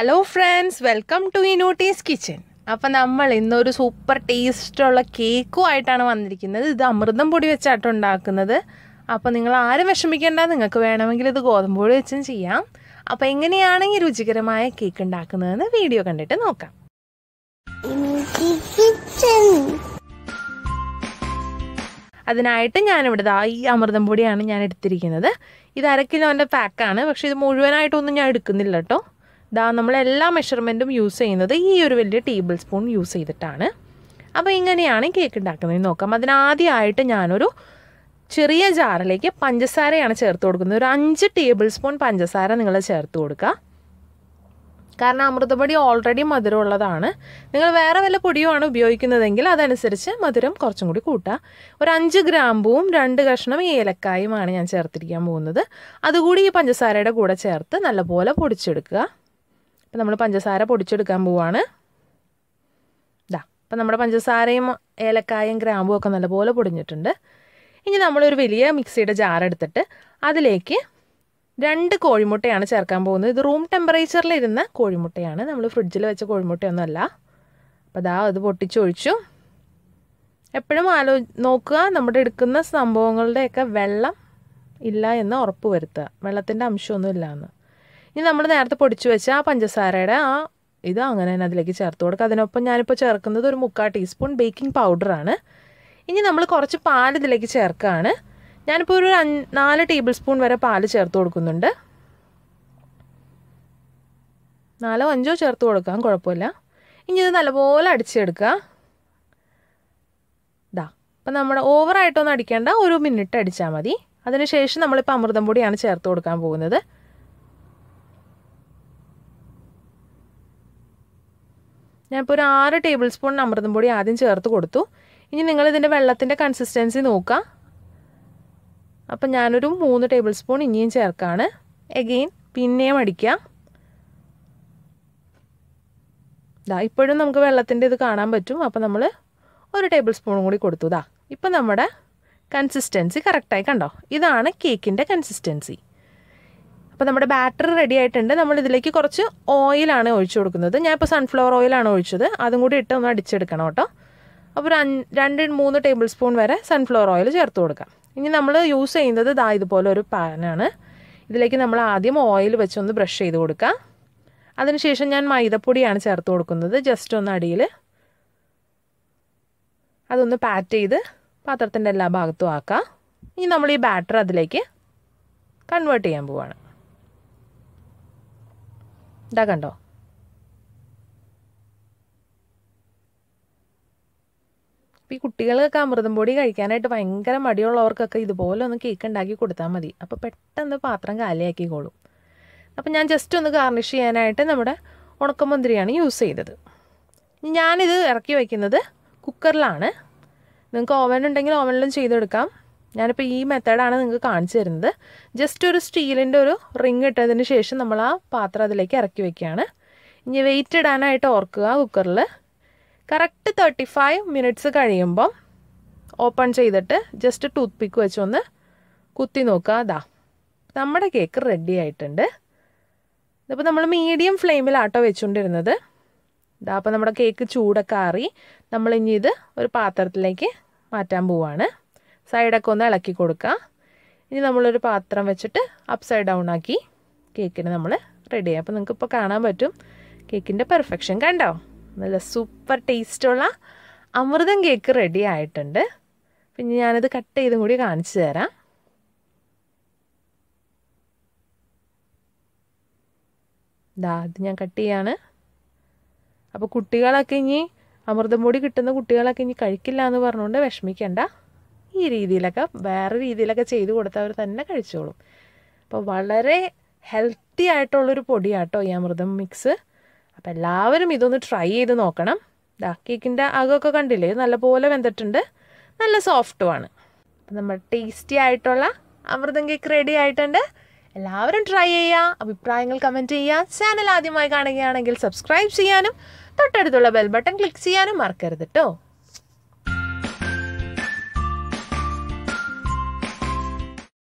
hello friends welcome to ഇനോട്ടീസ് kitchen അപ്പം നമ്മൾ ഇന്നൊരു സൂപ്പർ ടേസ്റ്റുള്ള കേക്കുമായിട്ടാണ് വന്നിരിക്കുന്നത് ഇത് അമൃതം പൊടി വെച്ചാട്ടോ ഉണ്ടാക്കുന്നത് അപ്പോൾ നിങ്ങൾ ആരും വിഷമിക്കേണ്ട നിങ്ങൾക്ക് വേണമെങ്കിൽ ഇത് ഗോതമ്പ് പൊടി വെച്ചും ചെയ്യാം അപ്പോൾ എങ്ങനെയാണ് ഈ രുചികരമായ കേക്ക് ഉണ്ടാക്കുന്നതെന്ന് വീഡിയോ കണ്ടിട്ട് നോക്കാം കിച്ചൺ അതിനായിട്ട് ഞാനിവിടെ ദാ ഈ അമൃതം പൊടിയാണ് ഞാൻ എടുത്തിരിക്കുന്നത് ഇത് അര കിലോൻ്റെ പാക്കാണ് പക്ഷേ ഇത് മുഴുവനായിട്ടൊന്നും ഞാൻ എടുക്കുന്നില്ല കേട്ടോ ദാ നമ്മൾ എല്ലാ മെഷർമെൻറ്റും യൂസ് ചെയ്യുന്നത് ഈ ഒരു വലിയ ടേബിൾ സ്പൂൺ യൂസ് ചെയ്തിട്ടാണ് അപ്പോൾ ഇങ്ങനെയാണ് കേക്ക് ഉണ്ടാക്കുന്നത് നോക്കാം അതിനാദ്യമായിട്ട് ഞാനൊരു ചെറിയ ജാറിലേക്ക് പഞ്ചസാരയാണ് ചേർത്ത് കൊടുക്കുന്നത് ഒരു അഞ്ച് ടേബിൾ സ്പൂൺ പഞ്ചസാര നിങ്ങൾ ചേർത്ത് കൊടുക്കുക കാരണം അമൃതപ്പൊടി ഓൾറെഡി മധുരമുള്ളതാണ് നിങ്ങൾ വേറെ വല്ല പൊടിയുമാണ് ഉപയോഗിക്കുന്നതെങ്കിൽ അതനുസരിച്ച് മധുരം കുറച്ചും കൂടി കൂട്ടുക ഒരു അഞ്ച് ഗ്രാമ്പുവും രണ്ട് കഷ്ണം ഏലക്കായുമാണ് ഞാൻ ചേർത്തിരിക്കാൻ പോകുന്നത് അതുകൂടി ഈ പഞ്ചസാരയുടെ കൂടെ ചേർത്ത് നല്ലപോലെ പൊടിച്ചെടുക്കുക അപ്പം നമ്മൾ പഞ്ചസാര പൊടിച്ചെടുക്കാൻ പോവാണ് ഇതാ അപ്പം നമ്മുടെ പഞ്ചസാരയും ഏലക്കായും ഗ്രാമ്പും ഒക്കെ നല്ലപോലെ പൊടിഞ്ഞിട്ടുണ്ട് ഇനി നമ്മളൊരു വലിയ മിക്സിയുടെ ജാർ എടുത്തിട്ട് അതിലേക്ക് രണ്ട് കോഴിമുട്ടയാണ് ചേർക്കാൻ പോകുന്നത് ഇത് റൂം ടെമ്പറേച്ചറിലിരുന്ന കോഴിമുട്ടയാണ് നമ്മൾ ഫ്രിഡ്ജിൽ വെച്ച കോഴിമുട്ടയൊന്നുമല്ല അപ്പോൾ അതാ അത് പൊട്ടിച്ചൊഴിച്ചു എപ്പോഴും ആലോ നോക്കുക നമ്മുടെ എടുക്കുന്ന സംഭവങ്ങളുടെയൊക്കെ വെള്ളം ഇല്ല എന്ന് ഉറപ്പ് വരുത്തുക വെള്ളത്തിൻ്റെ അംശമൊന്നും ഇല്ല എന്ന് ഇനി നമ്മൾ നേരത്തെ പൊടിച്ചു വെച്ച ആ പഞ്ചസാരയുടെ ആ ഇത് അങ്ങനെ തന്നെ അതിലേക്ക് ചേർത്ത് കൊടുക്കുക അതിനൊപ്പം ഞാനിപ്പോൾ ചേർക്കുന്നത് ഒരു മുക്കാൽ ടീസ്പൂൺ ബേക്കിംഗ് പൗഡറാണ് ഇനി നമ്മൾ കുറച്ച് പാൽ ഇതിലേക്ക് ചേർക്കുകയാണ് ഞാനിപ്പോൾ ഒരു അഞ്ച് നാല് ടേബിൾ സ്പൂൺ വരെ പാൽ ചേർത്ത് കൊടുക്കുന്നുണ്ട് നാലോ അഞ്ചോ ചേർത്ത് കൊടുക്കാം കുഴപ്പമില്ല ഇനി ഇത് നല്ലപോലെ അടിച്ചെടുക്കുക ഇതാ അപ്പം നമ്മുടെ ഓവറായിട്ടൊന്നും അടിക്കേണ്ട ഒരു മിനിറ്റ് അടിച്ചാൽ മതി അതിനുശേഷം നമ്മളിപ്പോൾ അമൃതം പൊടിയാണ് ചേർത്ത് കൊടുക്കാൻ പോകുന്നത് ഞാനിപ്പോൾ ഒരു ആറ് ടേബിൾ സ്പൂൺ അമൃതം പൊടി ആദ്യം ചേർത്ത് കൊടുത്തു ഇനി നിങ്ങൾ ഇതിൻ്റെ വെള്ളത്തിൻ്റെ കൺസിസ്റ്റൻസി നോക്കുക അപ്പം ഞാനൊരു മൂന്ന് ടേബിൾ സ്പൂൺ ഇനിയും ചേർക്കാണ് എഗെയിൻ പിന്നെയും അടിക്കുക ഇതാ ഇപ്പോഴും നമുക്ക് വെള്ളത്തിൻ്റെ ഇത് കാണാൻ പറ്റും അപ്പോൾ നമ്മൾ ഒരു ടേബിൾ സ്പൂണും കൂടി കൊടുത്തു ഇതാ ഇപ്പം നമ്മുടെ കൺസിസ്റ്റൻസി കറക്റ്റായി കണ്ടോ ഇതാണ് കേക്കിൻ്റെ കൺസിസ്റ്റൻസി അപ്പോൾ നമ്മുടെ ബാറ്റർ റെഡി ആയിട്ടുണ്ട് നമ്മൾ ഇതിലേക്ക് കുറച്ച് ഓയിലാണ് ഒഴിച്ചു കൊടുക്കുന്നത് ഞാൻ ഇപ്പോൾ സൺഫ്ലവർ ഓയിലാണ് ഒഴിച്ചത് അതും കൂടി ഇട്ട് ഒന്ന് അടിച്ചെടുക്കണം കേട്ടോ അപ്പോൾ ഒരു രണ്ട് മൂന്ന് ടേബിൾ സ്പൂൺ വരെ സൺഫ്ലവർ ഓയിൽ ചേർത്ത് കൊടുക്കാം ഇനി നമ്മൾ യൂസ് ചെയ്യുന്നത് ദാ ഇതുപോലെ ഒരു പാനാണ് ഇതിലേക്ക് നമ്മൾ ആദ്യം ഓയിൽ വെച്ചൊന്ന് ബ്രഷ് ചെയ്ത് കൊടുക്കുക അതിനുശേഷം ഞാൻ മൈദപ്പൊടിയാണ് ചേർത്ത് കൊടുക്കുന്നത് ജസ്റ്റ് ഒന്ന് അടിയിൽ അതൊന്ന് പാറ്റ് ചെയ്ത് പാത്രത്തിൻ്റെ എല്ലാ ഭാഗത്തും ആക്കാം ഇനി നമ്മൾ ഈ ബാറ്റർ അതിലേക്ക് കൺവേർട്ട് ചെയ്യാൻ പോവാണ് ഇതാ കണ്ടോ ഈ കുട്ടികൾക്കൊക്കെ അമൃതം പൊടി കഴിക്കാനായിട്ട് ഭയങ്കര മടിയുള്ളവർക്കൊക്കെ ഇതുപോലെ ഒന്ന് കേക്ക് ഉണ്ടാക്കി കൊടുത്താൽ മതി അപ്പോൾ പെട്ടെന്ന് പാത്രം കാലിയാക്കിക്കോളും അപ്പോൾ ഞാൻ ജസ്റ്റ് ഒന്ന് ഗാർണിഷ് ചെയ്യാനായിട്ട് നമ്മുടെ ഉണക്കമുന്തിരിയാണ് യൂസ് ചെയ്തത് ഞാനിത് ഇറക്കി വയ്ക്കുന്നത് കുക്കറിലാണ് നിങ്ങൾക്ക് ഓവൻ ഉണ്ടെങ്കിൽ ഓവനിലും ചെയ്തെടുക്കാം ഞാനിപ്പോൾ ഈ മെത്തേഡാണ് നിങ്ങൾക്ക് കാണിച്ചു തരുന്നത് ജസ്റ്റ് ഒരു സ്റ്റീലിൻ്റെ ഒരു റിങ് ഇട്ടതിന് ശേഷം നമ്മൾ ആ പാത്രം അതിലേക്ക് ഇറക്കി വയ്ക്കുകയാണ് ഇനി വെയിറ്റ് ഇടാനായിട്ട് ഓർക്കുക കുക്കറിൽ കറക്റ്റ് തേർട്ടി ഫൈവ് മിനിറ്റ്സ് കഴിയുമ്പം ഓപ്പൺ ചെയ്തിട്ട് ജസ്റ്റ് ടൂത്ത് പിക്ക് വെച്ചൊന്ന് കുത്തി നോക്കുക അതാ നമ്മുടെ കേക്ക് റെഡി ആയിട്ടുണ്ട് ഇതിപ്പോൾ നമ്മൾ മീഡിയം ഫ്ലെയിമിലാട്ടോ വെച്ചുകൊണ്ടിരുന്നത് ഇതാ അപ്പോൾ നമ്മുടെ കേക്ക് ചൂടൊക്കെ ആറി നമ്മൾ ഇനി ഇത് ഒരു പാത്രത്തിലേക്ക് മാറ്റാൻ പോവാണ് സൈഡൊക്കെ ഒന്ന് ഇളക്കി കൊടുക്കുക ഇനി നമ്മളൊരു പാത്രം വെച്ചിട്ട് അപ്പ് സൈഡ് ഡൗൺ ആക്കി കേക്കിന് നമ്മൾ റെഡി ആയി അപ്പോൾ നിങ്ങൾക്ക് ഇപ്പോൾ കാണാൻ പറ്റും കേക്കിൻ്റെ പെർഫെക്ഷൻ കണ്ടോ നല്ല സൂപ്പർ ടേസ്റ്റുള്ള അമൃതം കേക്ക് റെഡി ആയിട്ടുണ്ട് പിന്നെ ഞാനത് കട്ട് ചെയ്തും കൂടി കാണിച്ചു തരാം ഇതാ ഇത് ഞാൻ കട്ട് ചെയ്യാണ് അപ്പോൾ കുട്ടികളൊക്കെ ഇനി അമൃതം പൊടി കിട്ടുന്ന കുട്ടികളൊക്കെ ഇനി കഴിക്കില്ല എന്ന് പറഞ്ഞുകൊണ്ട് വിഷമിക്കേണ്ട ഈ രീതിയിലൊക്കെ വേറെ രീതിയിലൊക്കെ ചെയ്ത് കൊടുത്താൽ അവർ തന്നെ കഴിച്ചോളും അപ്പോൾ വളരെ ഹെൽത്തി ആയിട്ടുള്ളൊരു പൊടിയാട്ടോ ഈ അമൃതം മിക്സ് അപ്പോൾ എല്ലാവരും ഇതൊന്ന് ട്രൈ ചെയ്ത് നോക്കണം ദാ കേക്കിൻ്റെ അകമൊക്കെ കണ്ടില്ലേ നല്ലപോലെ വെന്തിട്ടുണ്ട് നല്ല സോഫ്റ്റുമാണ് അപ്പം നമ്മൾ ടേസ്റ്റി ആയിട്ടുള്ള അമൃതം കേക്ക് റെഡി ആയിട്ടുണ്ട് എല്ലാവരും ട്രൈ ചെയ്യുക അഭിപ്രായങ്ങൾ കമൻറ്റ് ചെയ്യുക ചാനൽ ആദ്യമായി കാണുകയാണെങ്കിൽ സബ്സ്ക്രൈബ് ചെയ്യാനും തൊട്ടടുത്തുള്ള ബെൽ ബട്ടൺ ക്ലിക്ക് ചെയ്യാനും മറക്കരുത് കേട്ടോ